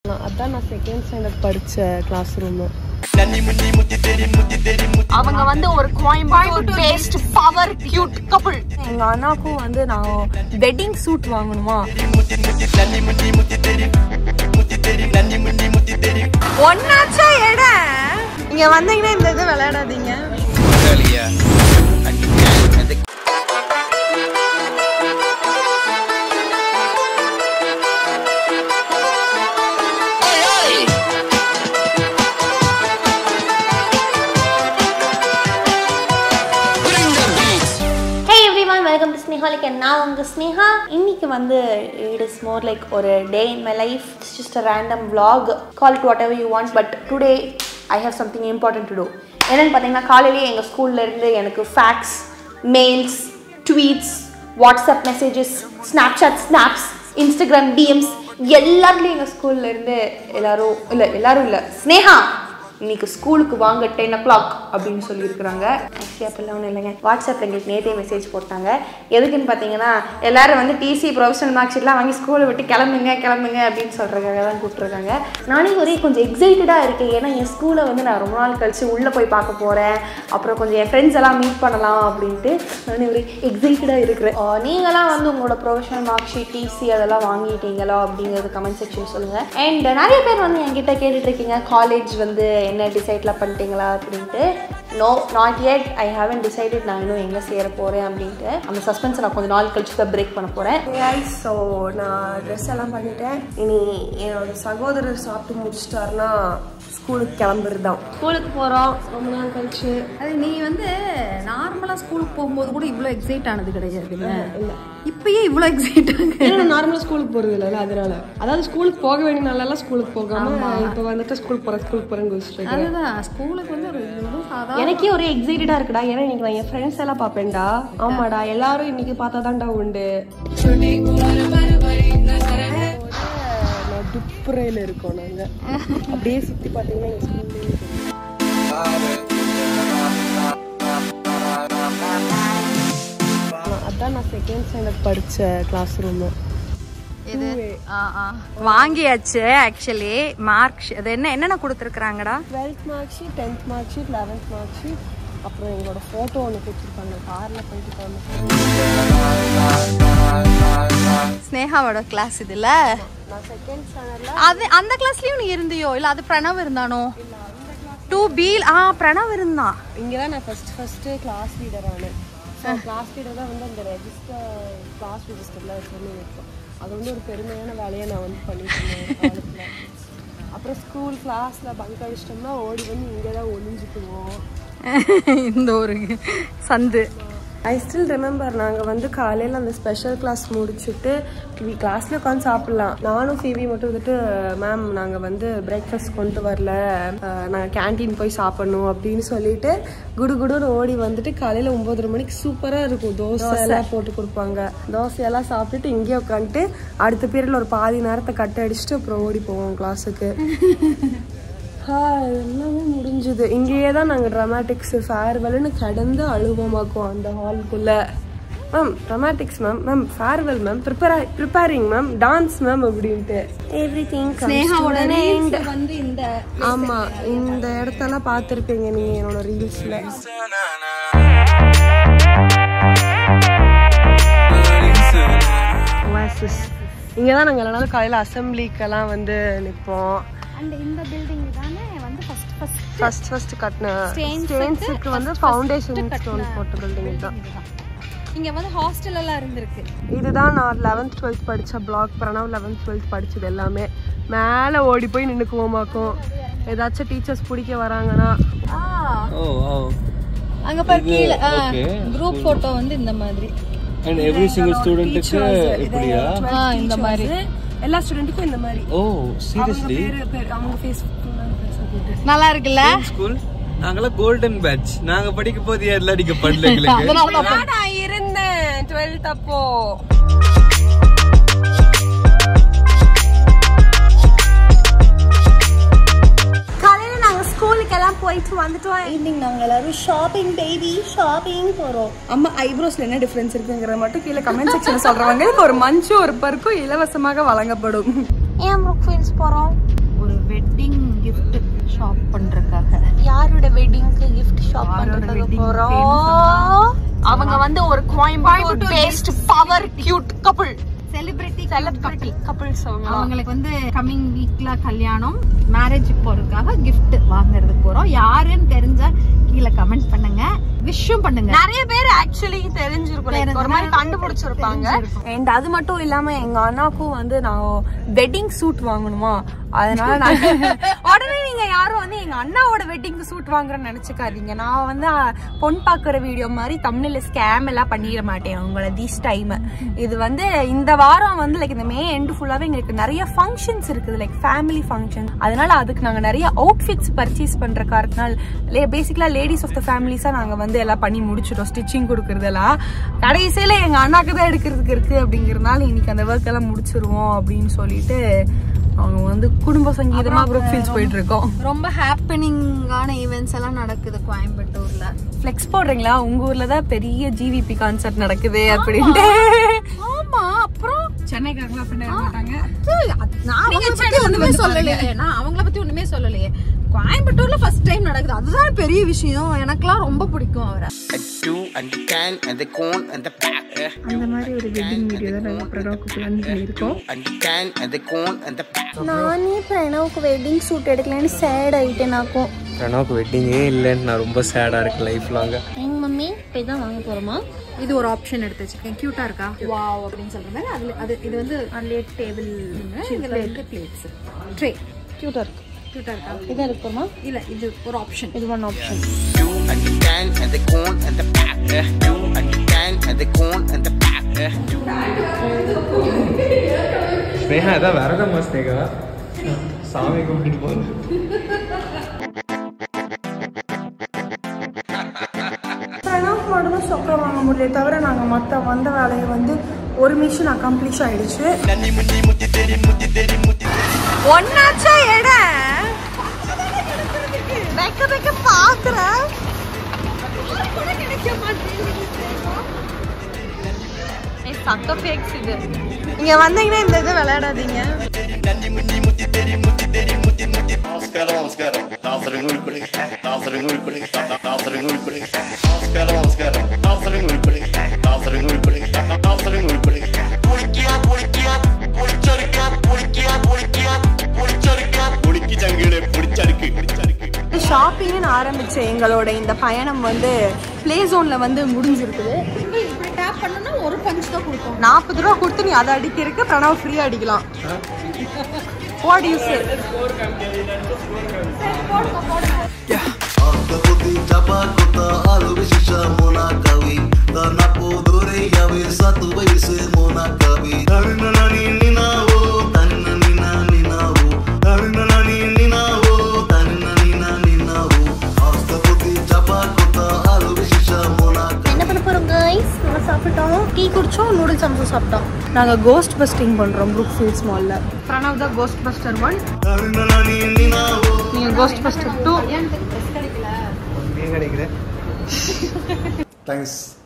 அதான் நான் second standard படித்த கிளாஸ் ரூமு அவங்க வந்து ஒரு Coimbatore based power cute couple எங்க அண்ணாக்கும் வந்து நான் வெட்டிங் சூட் வாங்கணுமா ஒன்னாச்சா இடம் இங்க வந்தீங்கன்னா இந்த இது விளையாடாதீங்க hey everyone welcome to Snehalic நான் உங்கள் ஸ்னேஹா இன்னைக்கு வந்து இட் இஸ் மோர் லைக் ஒரு day in my life it's just a random vlog call it whatever you want but today I have something important to do என்னென்னு பார்த்தீங்கன்னா காலையிலேயே எங்கள் ஸ்கூல்லேருந்து எனக்கு fax mails tweets WhatsApp messages Snapchat snaps Instagram DMs எல்லாருலேயும் எங்கள் ஸ்கூல்லேருந்து எல்லாரும் இல்லை எல்லாரும் இல்லை ஸ்னேஹா இன்னைக்கு ஸ்கூலுக்கு வாங்க டென் ஓ கிளாக் அப்படின்னு சொல்லியிருக்கிறாங்க ஆக்சுவலி அப்பெல்லாம் ஒன்றும் இல்லைங்க வாட்ஸ்அப்பில் எங்களுக்கு நேற்றே மெசேஜ் போட்டாங்க எதுக்குன்னு பார்த்தீங்கன்னா எல்லாரும் வந்து டிசி ப்ரொஃபஷனல் மார்க் ஷீட்லாம் வாங்கி ஸ்கூலை விட்டு கிளம்புங்க கிளம்புங்க அப்படின்னு சொல்கிறதுக்காக தான் கூப்பிட்ருக்காங்க நானே ஒரே கொஞ்சம் எக்ஸைட்டடாக இருக்கேன் ஏன்னா என் ஸ்கூலை வந்து நான் ரொம்ப நாள் கழிச்சு உள்ளே போய் பார்க்க போகிறேன் அப்புறம் கொஞ்சம் என் ஃப்ரெண்ட்ஸ் எல்லாம் மீட் பண்ணலாம் அப்படின்ட்டு நானே ஒரு எக்ஸைட்டடாக இருக்கிறேன் ஆஹ் நீங்களாம் வந்து உங்களோட ப்ரொஃபஷனல் மார்க் ஷீட் டிசி அதெல்லாம் வாங்கிட்டீங்களா அப்படிங்கிறது கமெண்ட் செக்ஷன் சொல்லுங்கள் அண்ட் நிறைய பேர் வந்து என்கிட்ட கேட்டுட்டு இருக்கீங்க காலேஜ் வந்து என்ன டிசைட்லாம் பண்ணிட்டீங்களா அப்படின்ட்டு no not yet I haven't decided நான் இன்னும் எங்கே சேர போகிறேன் அப்படின்ட்டு அந்த சஸ்பென்ஸை நான் கொஞ்சம் நாள் கழிச்சு தான் பிரேக் பண்ண போகிறேன் கைஸ் ஸோ நான் ட்ரெஸ் எல்லாம் பண்ணிட்டேன் இனி என்னோட சகோதரர் சாப்பிட்டு முடிச்சிட்டாருன்னா ஸ்கூலுக்கு கிளம்புறது தான் ஸ்கூலுக்கு போகிறோம் ரொம்ப நாள் கழிச்சு அது நீ வந்து நார்மலா ஸ்கூலுக்கு போகும்போது கூட இவ்வளோ எக்ஸைட் ஆனது கிடையாதுல்ல இப்பயே இவ்வளோ எக்ஸைட் ஆகுது ஏன்னா நார்மலாக ஸ்கூலுக்கு போகிறது இல்லைல்ல அதனால அதாவது ஸ்கூலுக்கு போக வேண்டிய நாளெல்லாம் ஸ்கூலுக்கு போகாம இப்போ வந்துட்டு ஸ்கூலுக்கு போகிறேன் ஸ்கூலுக்கு போகிறேன்னு குதிச்சுட்டு இருக்கேன். அதுதான் ஸ்கூலுக்கு வந்து ஒரு இதுவும் சாதா எனக்கே ஒரு எக்ஸைட்டடா இருக்குடா ஏன்னா இன்னைக்கு நான் என் ஃப்ரெண்ட்ஸ் எல்லாம் பார்ப்பேன்டா ஆமாடா எல்லாரும் இன்னைக்கு பார்த்தா தான்டா உண்டு துப்புரையில இருக்கோம் நாங்க அப்படியே சுத்தி பாத்தீங்கன்னா எங்க ஸ்கூல்லே அதான் நான் செகண்ட் ஸ்டாண்டர்ட் படிச்ச கிளாஸ் ரூமு இது வாங்கியாச்சு ஆக்சுவலி மார்க் அது என்ன என்னென்ன கொடுத்துருக்குறாங்கடா twelfth mark sheet tenth mark sheet eleventh mark sheet அப்புறம் எங்களோட ஃபோட்டோ ஒன்று கொடுத்துருக்காங்க காரில் பண்ணிட்டு போகணும் ஸ்னேகாவோட கிளாஸ் இதுல நான் செகண்ட் ஸ்டாண்டர்ட்ல அது அந்த கிளாஸ்லயும் நீ இருந்தியோ இல்ல அது பிரணவ் இருந்தானோ டூ பி ஆ பிரணவ் இருந்தான் இங்கே தான் நான் ஃபர்ஸ்ட் ஃபஸ்ட்டு கிளாஸ் லீடர் ஆனேன் ஸோ கிளாஸ் லீடர் தான் வந்து அந்த ரெஜிஸ்டர் கிளாஸ் ரெஜிஸ்டரில் சொல்லி வைப்போம் அது வந்து ஒரு பெருமையான வேலையை நான் வந்து பண்ணிட்டு இருந்தேன் ஒரு காலத்துல. அப்புறம் ஸ்கூல் கிளாஸில் பங்க் அடிச்சிட்டோம்னா ஓடி வந்து இங்கே தான் ஒளிஞ்சுக்குவோம் இந்த ஒரு சந்து ஐ ஸ்டில் ரிமெம்பர் நாங்கள் வந்து காலையில் அந்த ஸ்பெஷல் கிளாஸ் முடிச்சுட்டு கிளாஸில் உட்காந்து சாப்பிட்லாம் நானும் சிவி மட்டும் வந்துட்டு மேம் நாங்கள் வந்து பிரேக்ஃபாஸ்ட் கொண்டு வரல நாங்கள் கேன்டீன் போய் சாப்பிட்ணும் அப்படின்னு சொல்லிட்டு குடு குடுன்னு ஓடி வந்துட்டு காலையில் ஒம்பதரை மணிக்கு சூப்பராக இருக்கும் தோசை எல்லாம் போட்டு கொடுப்பாங்க தோசையெல்லாம் சாப்பிட்டுட்டு இங்கேயே உட்காந்துட்டு அடுத்த பீரியடில் ஒரு பாதி நேரத்தை கட் அடிச்சுட்டு அப்புறம் ஓடி போவோம் கிளாஸுக்கு ஆ, எல்லாமே முடிஞ்சுது இங்கேயே தான் நாங்கள் ட்ராமாட்டிக்ஸ் ஃபேர்வெல்னு கடந்து அழுவமாக்குவோம் அந்த ஹால்குள்ள ma'am dramatics ma'am ma'am farewell ma'am prepare preparing ma'am dance ma'am அப்படின்ட்டு எவ்ரி திங் வந்து இந்த ஆமா இந்த இடத்தெல்லாம் பார்த்துருப்பீங்க நீங்க என்னோட ரீல்ஸ்ல ஓயாசிஸ் இங்கே தான் நாங்கள் எல்லாரும் காலையில் அசம்பிளிக்கெல்லாம் வந்து நிற்போம் அந்த இந்த பில்டிங் தானே வந்து ஃபர்ஸ்ட் ஃபர்ஸ்ட் ஃபர்ஸ்ட் ஃபர்ஸ்ட் கட்டின ஸ்டேன்ஸுக்கு வந்து ஃபவுண்டேஷன் ஸ்டோன் போட்ட பில்டிங் தான் இங்க வந்து ஹாஸ்டல் எல்லாம் இருந்திருக்கு இதுதான் நான் லெவன்த் டுவெல்த் படித்த பிளாக் பிரணவ் லெவன்த் டுவெல்த் படிச்சது எல்லாமே மேலே ஓடி போய் நின்றுக்குவோமாக்கும் ஏதாச்சும் டீச்சர்ஸ் பிடிக்க வராங்கன்னா Oh, wow. அங்க பாரு கீழே okay, குரூப் போட்டோ வந்து இந்த மாதிரி And every single student இப்படியா ஆ இந்த மாதிரி எல்லா ஸ்டூடெண்ட்டுக்கும் இந்த மாதிரி ஓ சீரியஸ்லி பேரு பேர் அவங்க ஃபேஸ் நல்லா இருக்குல்ல ஸ்கூல் நாங்களாம் கோல்டன் பேட்ச் நாங்க படிக்கும் போது எல்லாம் அடிக்க பண்ணல எங்களுக்கு நான் இருந்தேன் டுவெல்த் அப்போ காலையில நாங்க ஸ்கூலுக்கு எல்லாம் போயிட்டு வந்துட்டோம் ஈவினிங் நாங்க எல்லாரும் ஷாப்பிங் பேபி ஷாப்பிங் போறோம் அம்மா ஐப்ரோஸ்ல என்ன டிஃபரன்ஸ் இருக்குங்கிறத மட்டும் கீழே கமெண்ட் செக்ஷன்ல சொல்றவங்களுக்கு ஒரு மஞ்சு ஒரு பருக்கும் இலவசமாக வழங்கப்படும் ஏன் ப்ரூக் ஃபீல்ஸ் போறோம் பார்க்க போறோம் அவங்க வந்து ஒரு Coimbatore based power cute couple celebrity celebrity couples அவங்க அவங்களுக்கு வந்து கம்மிங் வீக்ல கல்யாணம் மேரேஜ் போறதுக்காக gift வாங்குறதுக்கு போறோம் யாருன்னு தெரிஞ்சா கீழே கமெண்ட் பண்ணுங்க விஷும் பண்ணுங்க நிறைய பேர் ஆக்சுவலி தெரிஞ்சிருக்கும் like ஒரு மாதிரி கண்டுபிடிச்சிருப்பாங்க அண்ட் அது மட்டும் இல்லாம எங்க அண்ணாக்கும் வந்து நான் வெட்டிங் சூட் வாங்கணுமா அதனால நான் உடனே நீங்க யாரும் வந்து எங்க அண்ணாவோட வெட்டிங் சூட் வாங்குறேன்னு நினைச்சுக்காதீங்க நான் வந்து அஹ், பொன் பாக்குற வீடியோ மாதிரி தமிழ்ல ஸ்கேம் எல்லாம் பண்ணிட மாட்டேன் உங்களை திஸ் டைம் இது வந்து இந்த வாரம் வந்து லைக் இந்த மே எண்டு ஃபுல்லாவே எங்களுக்கு நிறைய ஃபங்க்ஷன்ஸ் இருக்குது லைக் ஃபேமிலி ஃபங்க்ஷன் அதனால அதுக்கு நாங்க நிறைய அவுட்ஃபிட்ஸ் பர்ச்சேஸ் பண்ற காரணத்தினால் பேசிக்கலா லேடிஸ் ஆஃப் த ஃபேமிலிஸா நாங்க வந்து எல்லாம் பண்ணி முடிச்சிட்டோம் ஸ்டிச்சிங் கொடுக்கறதெல்லாம் கடைசியில எங்க அண்ணாக்கு தான் எடுக்கிறதுக்கு இருக்கு அப்படிங்கறதுனால இன்னைக்கு அந்த ஒர்க் எல்லாம் முடிச்சிருவோம் அப்படின்னு சொல்லிட்டு அவங்க வந்து குடும்ப சங்கீதமா ப்ரூக்ஃபீல்ஸ் போயிட்டு இருக்கோம் ரொம்ப ஹாப்பனிங்கான ஈவெண்ட்ஸ் எல்லாம் நடக்குது கோயம்புத்தூர்ல ஃப்ளெக்ஸ் போடுறீங்களா உங்க ஊர்ல தான் பெரிய ஜிவிபி கான்சர்ட் நடக்குது அப்படின்ட்டு ஆமா அப்புறம் சென்னைக்காரங்களா பண்ண மாட்டாங்க நான் அவங்கள பத்தி ஒண்ணுமே சொல்லலையே நான் அவங்கள பத்தி ஒண்ணுமே சொல்லலையே கோயம்புத்தூர்ல ஃபர்ஸ்ட் டைம் நடக்குது அதுதான் பெரிய விஷயம் எனக்கெல்லாம் ரொம்ப பிடிக்கும் அவரை and two and the can and the cone and the pack. அந்த மாதிரி ஒரு வெட்டிங் வீடியோ தான் நாங்க ப்ரொடக்ட் பிளான் பண்ணியிருக்கோம் And the can and the cone and the pack. நானே பிரணவுக்கு வெட்டிங் சூட் எடுக்கலன்னு சேட் ஆயிட்டேனாக்கும் பிரணவுக்கு வெட்டிங்கே இல்லைன்னு நான் ரொம்ப சேடா இருக்கேன் லைஃப் லாங்க எங்க மம்மி போய் தான் வாங்க போறோமா இது ஒரு ஆப்ஷன் எடுத்து வச்சிருக்கேன் கியூட்டா இருக்கா வாவ் அப்படின்னு சொல்ற மாதிரி அதுல அது இது வந்து அதுலயே டேபிள் இதுல இருக்கு பிளேட்ஸ் ட்ரே கியூட்டா இருக்கு கியூட்டா இருக்கா இதான் இருக்குமா இல்ல இது ஒரு ஆப்ஷன் இது one option Two and the can and the cone and the pack. Two and the can and the cone and the pack. Sneha அதான் வரதம்மா ஸ்னேகா சாமி கும்பிட்டு போகுது பிரணாப் மட்டும் தான் சொக்கா வாங்க முடியல தவிர நாங்க மத்த வந்த வேலையை வந்து ஒரு மிஷின் அக்கம்ப்ளிஷ் ஆயிடுச்சு ஒன்னாச்சா எட வைக்க வைக்க பாக்குறேன் சக்க ஃபேக்ஸ் இது இங்க வந்தீங்கன்னா இந்த இது விளையாடாதீங்க നമസ്കാരം നമസ്കാരം ദാസരൻ ഉൾപ്പെടെ ദാസരൻ ഉൾപ്പെടെ ദാസരൻ ഉൾപ്പെടെ നമസ്കാരം നമസ്കാരം ദാസരൻ ഉൾപ്പെടെ ദാസരൻ ഉൾപ്പെടെ ദാസരൻ ഉൾപ്പെടെ പൊളിക്കുക പൊളിക്കുക പൊളിച്ചടുക്കുക പൊളിക്കുക പൊളിക്കുക പൊളിച്ചടുക്കുക പൊളിക്ക് ചങ്കിയുടെ പൊളിച്ചടുക്ക് പൊളിച്ചടുക്ക് ஷாப்பிங்னு ஆரம்பிச்ச எங்களோட இந்த பயணம் வந்து பிளே ஜோன்ல வந்து முடிஞ்சிருக்குது இப்படி டேப் பண்ணனா ஒரு பஞ்ச் தான் கொடுக்கும் நாற்பது ரூபா கொடுத்து நீ அதை அடிக்கிறதுக்கு பிரணவ் ஃப்ரீயா அடிக்கலாம் what you say Altaputi Chapakota Alubishisha Monakawi Tanapo Dore Yave Satu Vaise Monakawi Tarinani Ninavo Tanina Nina Ninavo Tarinani Ninavo Tanina Nina Ninavo Altaputi Chapakota Alubishisha Monakawi என்ன பண்ண போறோம் கைஸ் நம்ம சாப்பிட்டோம் டீ குடிச்சோம் நூடுல்ஸ் சமோசா சாப்பிட்டோம் நாங்க கோஸ்ட் பஸ்டிங் பண்றோம் Brookfields மால்ல பிரணவ் தான் ghost buster one Tarinani Ninavo நீங்க கோஸ்ட் பஸ்டர் டூ கிடைக்கிறேன் Thanks